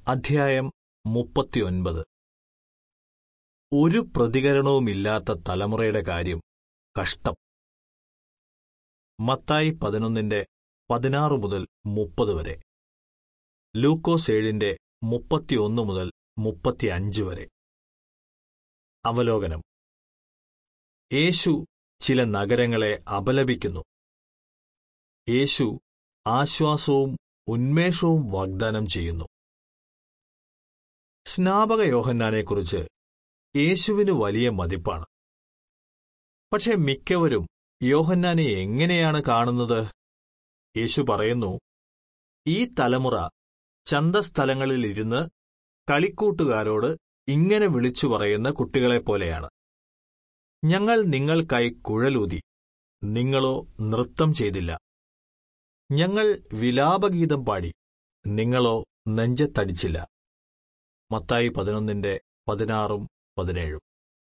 അധ്യായം മുപ്പത്തിയൊൻപത് ഒരു പ്രതികരണവുമില്ലാത്ത തലമുറയുടെ കാര്യം കഷ്ടം മത്തായി പതിനൊന്നിന്റെ പതിനാറ് മുതൽ മുപ്പത് വരെ ലൂക്കോസ് ഏഴിന്റെ മുപ്പത്തിയൊന്ന് മുതൽ മുപ്പത്തിയഞ്ച് വരെ അവലോകനം യേശു ചില നഗരങ്ങളെ അപലപിക്കുന്നു യേശു ആശ്വാസവും ഉന്മേഷവും വാഗ്ദാനം ചെയ്യുന്നു സ്നാപക യോഹന്നാനെക്കുറിച്ച് യേശുവിന് വലിയ മതിപ്പാണ് പക്ഷെ മിക്കവരും യോഹന്നാനെ എങ്ങനെയാണ് കാണുന്നത് യേശു പറയുന്നു ഈ തലമുറ ചന്തസ്ഥലങ്ങളിലിരുന്ന് കളിക്കൂട്ടുകാരോട് ഇങ്ങനെ വിളിച്ചു പറയുന്ന കുട്ടികളെപ്പോലെയാണ് ഞങ്ങൾ നിങ്ങൾക്കായി കുഴലൂതി നിങ്ങളോ നൃത്തം ചെയ്തില്ല ഞങ്ങൾ വിലാപഗീതം പാടി നിങ്ങളോ നെഞ്ചത്തടിച്ചില്ല മത്തായി പതിനൊന്നിന്റെ പതിനാറും പതിനേഴും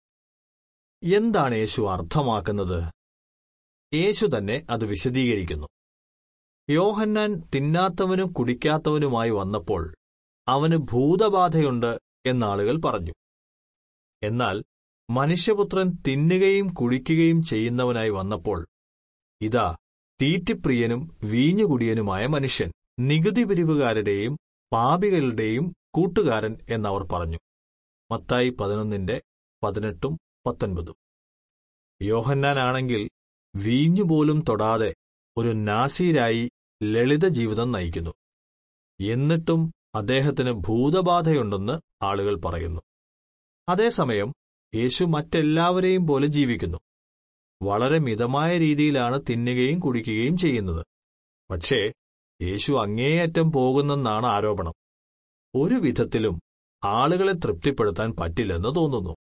എന്താണ് യേശു അർത്ഥമാക്കുന്നത് യേശു തന്നെ അത് വിശദീകരിക്കുന്നു യോഹന്നാൻ തിന്നാത്തവനും കുടിക്കാത്തവനുമായി വന്നപ്പോൾ അവന് ഭൂതബാധയുണ്ട് എന്നാളുകൾ പറഞ്ഞു എന്നാൽ മനുഷ്യപുത്രൻ തിന്നുകയും കുടിക്കുകയും ചെയ്യുന്നവനായി വന്നപ്പോൾ ഇതാ തീറ്റിപ്രിയനും വീഞ്ഞുകുടിയനുമായ മനുഷ്യൻ നികുതി പിരിവുകാരുടെയും പാപികളുടെയും കൂട്ടുകാരൻ എന്നവർ പറഞ്ഞു മത്തായി പതിനൊന്നിന്റെ പതിനെട്ടും പത്തൊൻപതും യോഹന്നാനാണെങ്കിൽ വീഞ്ഞുപോലും തൊടാതെ ഒരു നാസീരായി ലളിത ജീവിതം നയിക്കുന്നു എന്നിട്ടും അദ്ദേഹത്തിന് ഭൂതബാധയുണ്ടെന്ന് ആളുകൾ പറയുന്നു അതേസമയം യേശു മറ്റെല്ലാവരെയും പോലെ ജീവിക്കുന്നു വളരെ മിതമായ രീതിയിലാണ് തിന്നുകയും കുടിക്കുകയും ചെയ്യുന്നത് പക്ഷേ യേശു അങ്ങേയറ്റം പോകുന്നെന്നാണ് ആരോപണം ഒരു വിധത്തിലും ആളുകളെ തൃപ്തിപ്പെടുത്താൻ പറ്റില്ലെന്ന് തോന്നുന്നു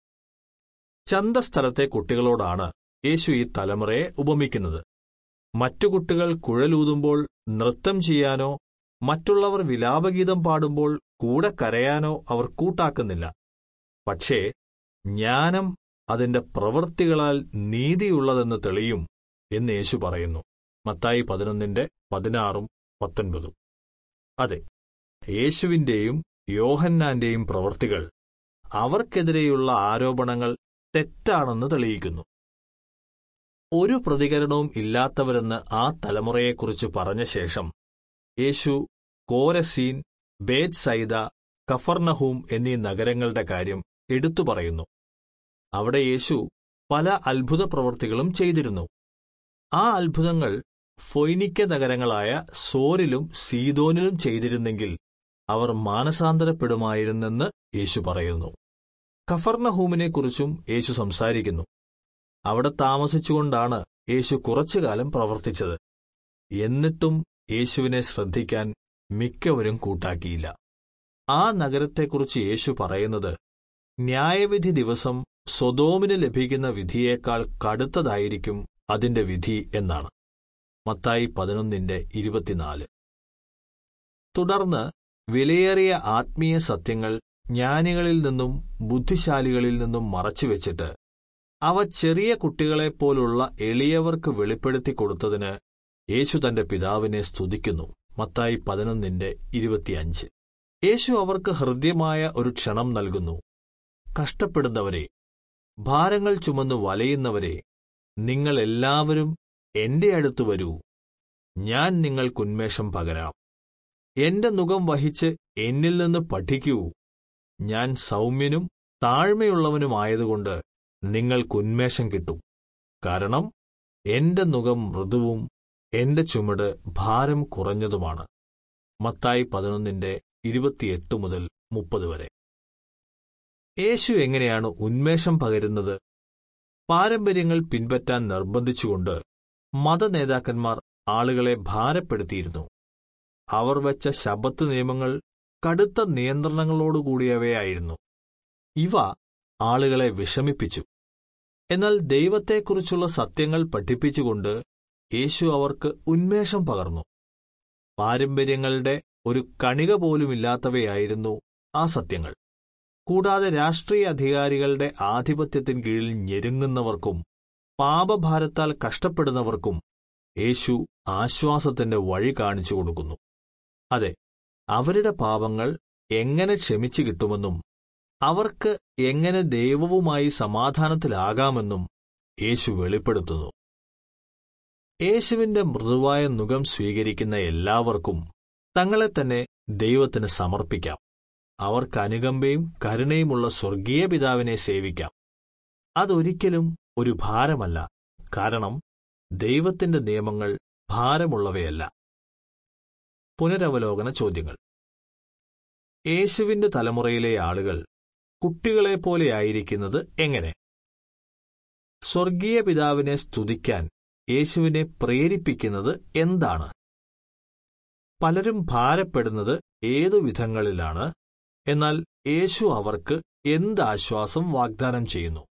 ചന്തസ്ഥലത്തെ കുട്ടികളോടാണ് യേശു ഈ തലമുറയെ ഉപമിക്കുന്നത് മറ്റു കുട്ടികൾ കുഴലൂതുമ്പോൾ നൃത്തം ചെയ്യാനോ മറ്റുള്ളവർ വിലാപഗീതം പാടുമ്പോൾ കൂടെ കരയാനോ അവർ കൂട്ടാക്കുന്നില്ല പക്ഷേ ജ്ഞാനം അതിന്റെ പ്രവൃത്തികളാൽ നീതിയുള്ളതെന്ന് തെളിയും എന്ന് യേശു പറയുന്നു മത്തായി പതിനൊന്നിന്റെ പതിനാറും പത്തൊൻപതും അതെ യേശുവിന്റെയും യോഹന്നാന്റെയും പ്രവൃത്തികൾ അവർക്കെതിരെയുള്ള ആരോപണങ്ങൾ തെറ്റാണെന്ന് തെളിയിക്കുന്നു ഒരു പ്രതികരണവും ഇല്ലാത്തവരെന്ന് ആ തലമുറയെക്കുറിച്ച് പറഞ്ഞ ശേഷം യേശു കോരസീൻ ബേത് സൈദ കഫർനഹൂം എന്നീ നഗരങ്ങളുടെ കാര്യം എടുത്തു പറയുന്നു അവിടെ യേശു പല അത്ഭുത പ്രവൃത്തികളും ചെയ്തിരുന്നു ആ അത്ഭുതങ്ങൾ ഫൊയ്നിക്ക നഗരങ്ങളായ സോരിലും സീതോനിലും ചെയ്തിരുന്നെങ്കിൽ അവർ മാനസാന്തരപ്പെടുമായിരുന്നെന്ന് യേശു പറയുന്നു കഫർണഹൂമിനെക്കുറിച്ചും യേശു സംസാരിക്കുന്നു അവിടെ താമസിച്ചുകൊണ്ടാണ് യേശു കുറച്ചുകാലം പ്രവർത്തിച്ചത് എന്നിട്ടും യേശുവിനെ ശ്രദ്ധിക്കാൻ മിക്കവരും കൂട്ടാക്കിയില്ല ആ നഗരത്തെക്കുറിച്ച് യേശു പറയുന്നത് ന്യായവിധി ദിവസം സ്വതോമിന് ലഭിക്കുന്ന വിധിയേക്കാൾ കടുത്തതായിരിക്കും അതിന്റെ വിധി എന്നാണ് മത്തായി പതിനൊന്നിന്റെ ഇരുപത്തിനാല് തുടർന്ന് വിലയേറിയ ആത്മീയ സത്യങ്ങൾ ജ്ഞാനികളിൽ നിന്നും ബുദ്ധിശാലികളിൽ നിന്നും മറച്ചുവെച്ചിട്ട് അവ ചെറിയ കുട്ടികളെപ്പോലുള്ള എളിയവർക്ക് വെളിപ്പെടുത്തി കൊടുത്തതിന് യേശു തന്റെ പിതാവിനെ സ്തുതിക്കുന്നു മത്തായി പതിനൊന്നിന്റെ ഇരുപത്തിയഞ്ച് യേശു അവർക്ക് ഹൃദ്യമായ ഒരു ക്ഷണം നൽകുന്നു കഷ്ടപ്പെടുന്നവരെ ഭാരങ്ങൾ ചുമന്ന് വലയുന്നവരെ നിങ്ങൾ എല്ലാവരും എന്റെ അടുത്ത് വരൂ ഞാൻ നിങ്ങൾക്കുന്മേഷം പകരാം എന്റെ മുഖം വഹിച്ച് എന്നിൽ നിന്ന് പഠിക്കൂ ഞാൻ സൗമ്യനും താഴ്മയുള്ളവനുമായതുകൊണ്ട് നിങ്ങൾക്കുന്മേഷം കിട്ടും കാരണം എന്റെ മുഖം മൃദുവും എന്റെ ചുമട് ഭാരം കുറഞ്ഞതുമാണ് മത്തായി പതിനൊന്നിന്റെ ഇരുപത്തിയെട്ട് മുതൽ മുപ്പത് വരെ യേശു എങ്ങനെയാണ് ഉന്മേഷം പകരുന്നത് പാരമ്പര്യങ്ങൾ പിൻപറ്റാൻ നിർബന്ധിച്ചുകൊണ്ട് മതനേതാക്കന്മാർ ആളുകളെ ഭാരപ്പെടുത്തിയിരുന്നു അവർ വച്ച ശബത്ത് നിയമങ്ങൾ കടുത്ത നിയന്ത്രണങ്ങളോടുകൂടിയവയായിരുന്നു ഇവ ആളുകളെ വിഷമിപ്പിച്ചു എന്നാൽ ദൈവത്തെക്കുറിച്ചുള്ള സത്യങ്ങൾ പഠിപ്പിച്ചുകൊണ്ട് യേശു അവർക്ക് ഉന്മേഷം പകർന്നു പാരമ്പര്യങ്ങളുടെ ഒരു കണിക പോലുമില്ലാത്തവയായിരുന്നു ആ സത്യങ്ങൾ കൂടാതെ രാഷ്ട്രീയ അധികാരികളുടെ ആധിപത്യത്തിൻ കീഴിൽ ഞെരുങ്ങുന്നവർക്കും പാപഭാരത്താൽ കഷ്ടപ്പെടുന്നവർക്കും യേശു ആശ്വാസത്തിന്റെ വഴി കാണിച്ചു കൊടുക്കുന്നു അതെ അവരുടെ പാപങ്ങൾ എങ്ങനെ ക്ഷമിച്ചു കിട്ടുമെന്നും അവർക്ക് എങ്ങനെ ദൈവവുമായി സമാധാനത്തിലാകാമെന്നും യേശു വെളിപ്പെടുത്തുന്നു യേശുവിന്റെ മൃദുവായ മുഖം സ്വീകരിക്കുന്ന എല്ലാവർക്കും തങ്ങളെ തന്നെ ദൈവത്തിന് സമർപ്പിക്കാം അവർക്ക് അനുകമ്പയും കരുണയുമുള്ള സ്വർഗീയ പിതാവിനെ സേവിക്കാം അതൊരിക്കലും ഒരു ഭാരമല്ല കാരണം ദൈവത്തിന്റെ നിയമങ്ങൾ ഭാരമുള്ളവയല്ല പുനരവലോകന ചോദ്യങ്ങൾ യേശുവിന്റെ തലമുറയിലെ ആളുകൾ കുട്ടികളെപ്പോലെയായിരിക്കുന്നത് എങ്ങനെ സ്വർഗീയ പിതാവിനെ സ്തുതിക്കാൻ യേശുവിനെ പ്രേരിപ്പിക്കുന്നത് എന്താണ് പലരും ഭാരപ്പെടുന്നത് ഏതു വിധങ്ങളിലാണ് എന്നാൽ യേശു അവർക്ക് എന്ത് ആശ്വാസം വാഗ്ദാനം ചെയ്യുന്നു